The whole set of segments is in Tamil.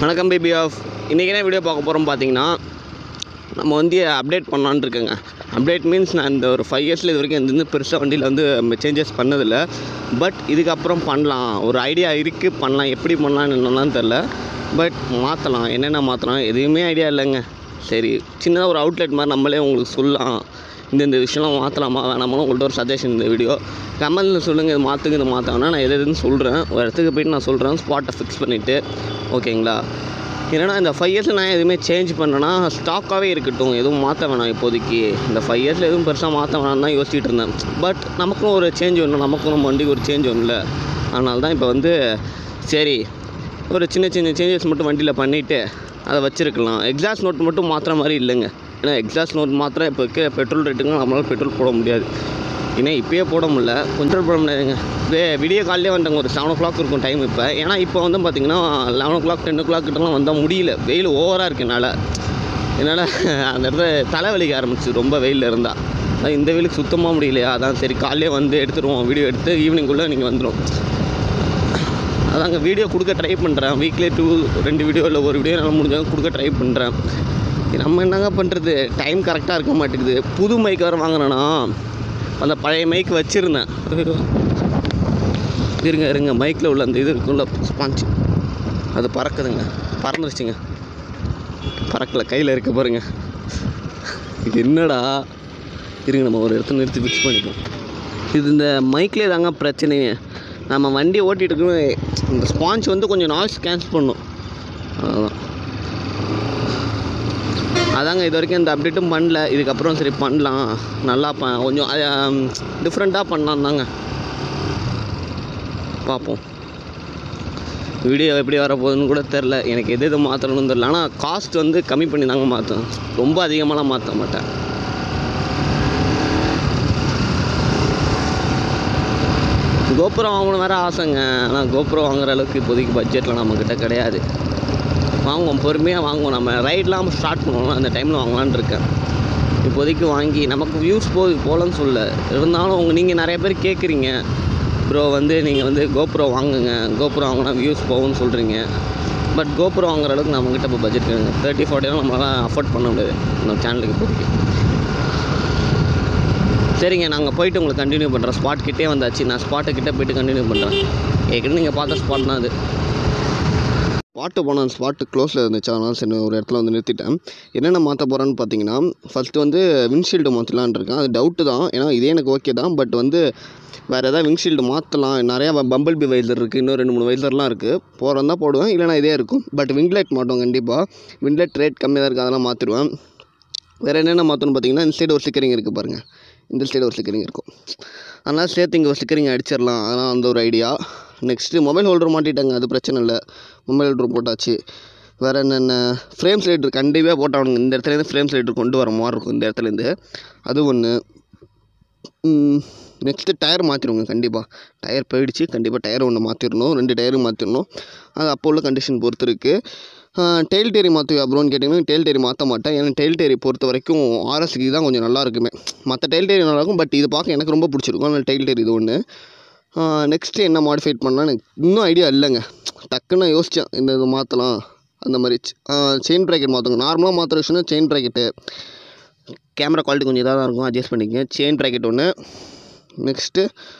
வணக்கம் பேபி ஆஃப் இன்றைக்கி என்ன வீடியோ பார்க்க போகிறோம் பார்த்தீங்கன்னா நம்ம வந்து அப்டேட் பண்ணலான்னு இருக்கேங்க அப்டேட் மீன்ஸ் நான் இந்த ஒரு ஃபைவ் இயர்ஸில் இது வரைக்கும் எந்த பெருசாக வண்டியில் வந்து சேஞ்சஸ் பண்ணதில்லை பட் இதுக்கப்புறம் பண்ணலாம் ஒரு ஐடியா இருக்குது பண்ணலாம் எப்படி பண்ணலாம்னு என்னலாம் தெரில பட் மாற்றலாம் என்னென்ன மாற்றலாம் எதுவுமே ஐடியா இல்லைங்க சரி சின்னதாக ஒரு அவுட்லெட் மாதிரி நம்மளே உங்களுக்கு சொல்லலாம் இந்த இந்த விஷயம்லாம் மாற்றலாமா வேணாமா உங்கள்கிட்ட ஒரு சஜஷன் இந்த வீடியோ கமெண்டில் சொல்லுங்கள் இது மாற்றுங்க இது மாற்றாங்கன்னா நான் எது எதுன்னு சொல்கிறேன் ஒரு இடத்துக்கு போயிட்டு நான் சொல்கிறேன் ஸ்பாட்டை ஃபிக்ஸ் பண்ணிவிட்டு ஓகேங்களா ஏன்னா இந்த ஃபைவ் இயர்ஸில் நான் எதுவுமே சேஞ்ச் பண்ணேன்னா ஸ்டாக்காகவே இருக்கட்டும் எதுவும் மாற்ற வேணாம் இப்போதைக்கு இந்த ஃபைவ் இயர்ஸில் எதுவும் பெருசாக மாற்ற வேணாம்னு தான் யோசிச்சுட்டு இருந்தேன் பட் நமக்கும் ஒரு சேஞ்ச் வேணும் நமக்கும் நம்ம வண்டிக்கு ஒரு சேஞ்ச் வேணும்ல அதனால தான் இப்போ வந்து சரி ஒரு சின்ன சின்ன சேஞ்சஸ் மட்டும் வண்டியில் பண்ணிவிட்டு அதை வச்சுருக்கலாம் எக்ஸாஸ்ட் நோட் மட்டும் மாற்றுற மாதிரி இல்லைங்க ஏன்னா எக்ஸாஸ்ட் நோட் மாத்திரம் இப்போ இருக்க பெட்ரோல் ரேட்டுங்க நம்மளால் பெட்ரோல் போட முடியாது ஏன்னா இப்போயே போட முடியல கொஞ்சம் போட முடியாதுங்க வே விடிய காலையிலே வந்துட்டாங்க ஒரு செவன் ஓ கிளாக் இருக்கும் டைம் இப்போ ஏன்னா இப்போ வந்து பார்த்திங்கன்னா eleven o'clock ten o'clock கிட்டலாம் வந்தால் முடியல வெயில் ஓவராக இருக்கு என்னால் என்னால் அந்த இடத்துல தலைவலிக்க ஆரம்பிச்சு ரொம்ப வெயிலில் இருந்தால் அதான் இந்த வெயிலுக்கு சுத்தமாக முடியலையா அதான் சரி காலையிலே வந்து எடுத்துருவோம் வீடியோ எடுத்து ஈவினிங்குள்ளே நீங்கள் வந்துடும் அதாங்க வீடியோ கொடுக்க ட்ரை பண்ணுறேன் வீக்லி டூ ரெண்டு வீடியோ இல்லை ஒரு வீடியோ நல்லா முடிஞ்சாலும் கொடுக்க ட்ரை பண்ணுறேன் நம்ம என்னங்க பண்ணுறது டைம் கரெக்டாக இருக்க மாட்டேங்குது புது மைக் வேறு வாங்கினேன்னா அந்த பழைய மைக் வச்சுருந்தேன் இருங்க இருங்க மைக்கில் உள்ள அந்த இது இருக்குல்ல ஸ்பாஞ்ச் அது பறக்குதுங்க பறந்துருச்சுங்க பறக்கல கையில் இருக்க பாருங்க இது என்னடா இருங்க நம்ம ஒரு இடத்துல நிறுத்தி ஃபிக்ஸ் பண்ணிப்போம் இது இந்த மைக்லேயே தாங்க பிரச்சனையே நம்ம வண்டி ஓட்டிகிட்டு இருக்கும் இந்த ஸ்பாஞ்ச் வந்து கொஞ்சம் நாய்ஸ் கேன்சல் பண்ணும் அதுதான் அதாங்க இது வரைக்கும் இந்த அப்டேட்டும் பண்ணல இதுக்கப்புறம் சரி பண்ணலாம் நல்லா ப கொஞ்சம் டிஃப்ரெண்ட்டாக பண்ணலாம் தாங்க பார்ப்போம் வீடியோ எப்படி வரப்போகுதுன்னு கூட தெரில எனக்கு எது எது மாற்றணும்னு தெரில ஆனால் காஸ்ட் வந்து கம்மி பண்ணி தாங்க மாற்றுவேன் ரொம்ப அதிகமாகலாம் மாற்ற மாட்டேன் கோபுரம் வாங்கணும் வேறு ஆசைங்க ஆனால் கோபுரம் வாங்குற அளவுக்கு இப்போதைக்கு பட்ஜெட்டில் நம்மக்கிட்ட கிடையாது வாங்குவோம் பொறுமையாக வாங்குவோம் நம்ம ரைட்லாம் ஸ்டார்ட் பண்ணுவோம் அந்த டைமில் வாங்கலான்னு இருக்கேன் இப்போதைக்கு வாங்கி நமக்கு வியூஸ் போகுது போகலன்னு சொல்ல இருந்தாலும் உங்கள் நீங்கள் நிறைய பேர் கேட்குறீங்க ப்ரோ வந்து நீங்கள் வந்து கோபுரம் வாங்குங்க கோபுரம் வாங்கினா வியூஸ் போகும்னு சொல்கிறீங்க பட் கோபுரம் வாங்குற அளவுக்கு நம்மக்கிட்ட இப்போ பட்ஜெட் கிடையாது தேர்ட்டி ஃபார்ட்டிலாம் நம்மளால் அஃபோர்ட் பண்ண முடியாது நம்ம சேனலுக்கு இப்போதைக்கு சரிங்க நாங்கள் போயிட்டு உங்களுக்கு கண்டினியூ பண்ணுறோம் ஸ்பாட் கிட்டே வந்தாச்சு நான் ஸ்பாட்டு கிட்டே போயிட்டு கண்டினியூ பண்ணுறேன் ஏற்கனவே நீங்கள் பார்த்த ஸ்பாட் தான் அது ஸ்பாட்டு போன ஸ்பாட்டு க்ளோஸில் இருந்துச்சு அதனால சரி ஒரு இடத்துல வந்து நிறுத்திட்டேன் என்னென்ன மாற்ற போகிறேன்னு பார்த்தீங்கன்னா ஃபஸ்ட்டு வந்து விண்ட்ஷீல்டு மாற்றலான் இருக்கேன் அது டவுட்டு தான் ஏன்னா இதே எனக்கு ஓகே தான் பட் வந்து வேறு எதாவது விண்ட்ஷீல்டு மாற்றலாம் நிறையா பம்பிள் பி வைசர் இருக்குது இன்னும் ரெண்டு மூணு வைசர்லாம் இருக்குது போகிறதா தான் போடுவேன் இல்லைனா இதே இருக்கும் பட் விண்ட்லைட் மாட்டோம் கண்டிப்பாக விண்ட்லைட் ரேட் கம்மியாக தான் இருக்குது அதெல்லாம் மாற்றிடுவேன் வேறு என்னென்ன மாற்றணும்னு பார்த்தீங்கன்னா இந்த சைடு ஒரு ஸ்டிக்கரிங் இருக்குது பாருங்கள் இந்த சைடு ஒரு ஸ்டிக்கரிங் இருக்கும் அதனால் சேர்த்து இங்கே ஒரு ஸ்டிக்கரிங் அடிச்சிடலாம் அதனால் அந்த ஒரு ஐடியா நெக்ஸ்ட்டு மொபைல் ஹோல்டர் மாட்டிட்டாங்க அது பிரச்சனை இல்லை மொபைல் ஹோல்டர் போட்டாச்சு வேறு என்னென்ன ஃப்ரேம் ஸ்லைடர் கண்டிப்பாக போட்டானுங்க இந்த இடத்துலேருந்து ஃப்ரேம் ஸ்லைடர் கொண்டு வர மாதிரி இருக்கும் இந்த இடத்துலேருந்து அது ஒன்று நெக்ஸ்ட்டு டயர் மாற்றிடுவோங்க கண்டிப்பாக டயர் போயிடுச்சு கண்டிப்பாக டயர் ஒன்று மாற்றிடணும் ரெண்டு டயரும் மாற்றிடணும் அது அப்போ உள்ள கண்டிஷன் பொறுத்து இருக்குது டெயில் டேரி மாற்றுவே அப்புறம்னு கேட்டிங்கன்னா டெயில் டேரி மாற்ற மாட்டேன் ஏன்னா டெயில் டேரி பொறுத்த வரைக்கும் ஆர்எஸ்க்கு தான் கொஞ்சம் நல்லா இருக்குமே மற்ற டெயில் டேரி நல்லாயிருக்கும் பட் இது பார்க்க எனக்கு ரொம்ப பிடிச்சிருக்கும் அதனால் டெயில் டேரி இது ஒன்று நெக்ஸ்ட்டு என்ன மாடிஃபைட் பண்ணலாம் எனக்கு இன்னும் ஐடியா இல்லைங்க டக்குன்னு யோசித்தேன் இந்த இது மாற்றலாம் அந்த மாதிரி செயின் ப்ராக்கெட் மாற்றுங்க நார்மலாக மாற்றுற விஷயம்னா செயின் ப்ராக்கெட்டு கேமரா குவாலிட்டி கொஞ்சம் இதாக தான் இருக்கும் அட்ஜஸ்ட் பண்ணிக்கங்க செயின் ப்ராக்கெட் ஒன்று நெக்ஸ்ட்டு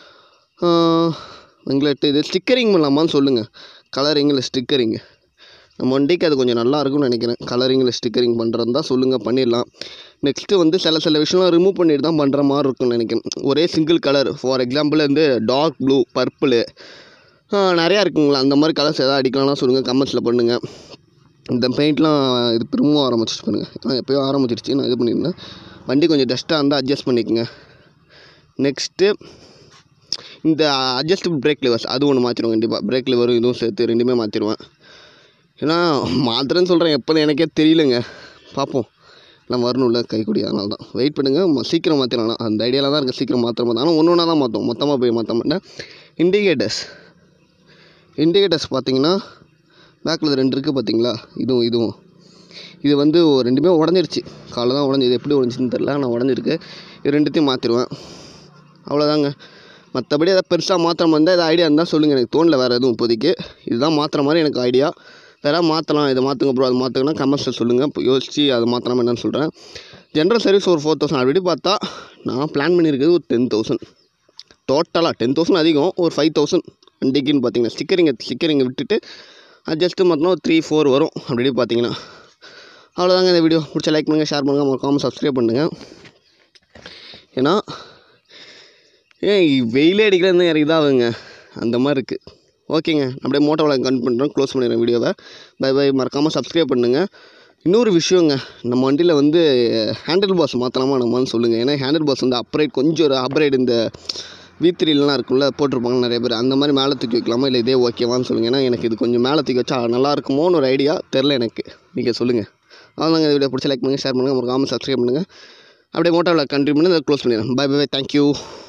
எங்களுக்கு இது ஸ்டிக்கரிங் பண்ணலாமான்னு சொல்லுங்கள் கலரிங்கில் ஸ்டிக்கரிங் நம்ம வண்டிக்கு அது கொஞ்சம் நல்லா இருக்கும்னு நினைக்கிறேன் கலரிங்கில் ஸ்டிக்கரிங் பண்ணுறது தான் சொல்லுங்கள் பண்ணிடலாம் நெக்ஸ்ட்டு வந்து சில சில விஷயம்லாம் ரிமூவ் பண்ணிட்டு தான் பண்ணுற மாதிரி இருக்கும்னு நினைக்கிறேன் ஒரே சிங்கிள் கலர் ஃபார் எக்ஸாம்பிள் வந்து டார்க் ப்ளூ பர்பிள் நிறையா இருக்குங்களா அந்த மாதிரி கலர்ஸ் எதாவது அடிக்கலாம்னா சொல்லுங்கள் கமெண்ட்ஸில் பண்ணுங்கள் இந்த பெயிண்ட்லாம் இது ரிமூவ் ஆரம்பிச்சிச்சு பண்ணுங்கள் நான் எப்போயோ ஆரம்பிச்சிருச்சு நான் இது பண்ணியிருந்தேன் வண்டி கொஞ்சம் டஸ்ட்டாக இருந்தால் அட்ஜஸ்ட் பண்ணிக்கோங்க நெக்ஸ்ட்டு இந்த அட்ஜஸ்டபிள் பிரேக் லிவர்ஸ் அது ஒன்று மாற்றிடுவோம் கண்டிப்பாக பிரேக் லிவரும் இதுவும் சேர்த்து ரெண்டுமே மாற்றிடுவேன் ஏன்னா மாத்திரன்னு சொல்கிறேன் எப்போன்னு எனக்கே தெரியலங்க பார்ப்போம் எல்லாம் வரணும்ல கைக்குடி அதனால தான் வெயிட் பண்ணுங்கள் சீக்கிரம் மாற்றிடலாம் அந்த ஐடியாவில் தான் இருக்குது சீக்கிரம் மாற்ற மாட்டோம் ஆனால் ஒன்று ஒன்றா தான் மாற்றோம் மொத்தமாக போய் மாற்ற மாட்டேன் இண்டிகேட்டர்ஸ் இண்டிகேட்டர்ஸ் பார்த்தீங்கன்னா பேக்கில் ரெண்டு இருக்குது பார்த்தீங்களா இதுவும் இதுவும் இது வந்து ஒரு ரெண்டுமே உடஞ்சிருச்சு காலை தான் உடஞ்சி எப்படி உடஞ்சின்னு தெரில ஆனால் உடஞ்சிருக்கு இது ரெண்டுத்தையும் மாற்றிடுவேன் அவ்வளோதாங்க மற்றபடி அதை பெருசாக மாற்ற வந்தால் எதாவது ஐடியா இருந்தால் சொல்லுங்கள் எனக்கு தோணல வேறு எதுவும் இப்போதைக்கு இதுதான் மாற்றுற மாதிரி எனக்கு ஐடியா வேறு மாற்றலாம் இதை மாற்றுங்க ப்ரோ அது மாற்றுங்கன்னா கமெண்ட்ஸில் சொல்லுங்கள் இப்போ யோசித்து அதை மாற்றலாமா என்னன்னு சொல்கிறேன் ஜென்ரல் சர்வீஸ் ஒரு ஃபோர் தௌசண்ட் அப்படி பார்த்தா நான் பிளான் பண்ணியிருக்கிறது ஒரு டென் தௌசண்ட் டோட்டலாக டென் தௌசண்ட் அதிகம் ஒரு ஃபைவ் தௌசண்ட் வண்டிக்குன்னு பார்த்தீங்கன்னா ஸ்டிக்கரிங்கை ஸ்டிக்கரிங்கை விட்டுட்டு அது ஜஸ்ட்டு மொத்தம் ஒரு த்ரீ ஃபோர் வரும் அப்படி பார்த்தீங்கன்னா அவ்வளோதாங்க இந்த வீடியோ பிடிச்ச லைக் பண்ணுங்கள் ஷேர் பண்ணுங்கள் மறக்காமல் சப்ஸ்கிரைப் பண்ணுங்கள் ஏன்னா ஏன் வெயிலே அடிக்கிறதுன்னு எனக்கு இதாகுங்க அந்த மாதிரி இருக்குது ஓகேங்க அப்படியே மோட்டோ விளாக் கன் பண்ணுறோம் க்ளோஸ் பண்ணிடுறேன் வீடியோவை பை பை மறக்காமல் சப்ஸ்கிரைப் பண்ணுங்கள் இன்னொரு விஷயங்க நம்ம வண்டியில் வந்து ஹேண்டில் பாஸ் மாற்றலாமா நம்மன்னு சொல்லுங்கள் ஏன்னா ஹேண்டில் பாஸ் வந்து அப்ரைட் கொஞ்சம் ஒரு அப்ரைட் இந்த வி த்ரீலாம் இருக்குல்ல போட்டிருப்பாங்க நிறைய பேர் அந்த மாதிரி மேலே தூக்கி வைக்கலாமா இல்லை இதே ஓகேவான்னு சொல்லுங்கள் ஏன்னா எனக்கு இது கொஞ்சம் மேலே தூக்கி வச்சா நல்லா இருக்குமோன்னு ஒரு ஐடியா தெரில எனக்கு நீங்கள் சொல்லுங்கள் அவ்வளோதாங்க இந்த வீடியோ பிடிச்ச லைக் பண்ணுங்கள் ஷேர் பண்ணுங்கள் மறக்காமல் சப்ஸ்கிரைப் பண்ணுங்கள் அப்படியே மோட்டோ விளாக் கண்டினியூ பண்ணி அதை க்ளோஸ் பண்ணிடுறேன் பை பை தேங்க்யூ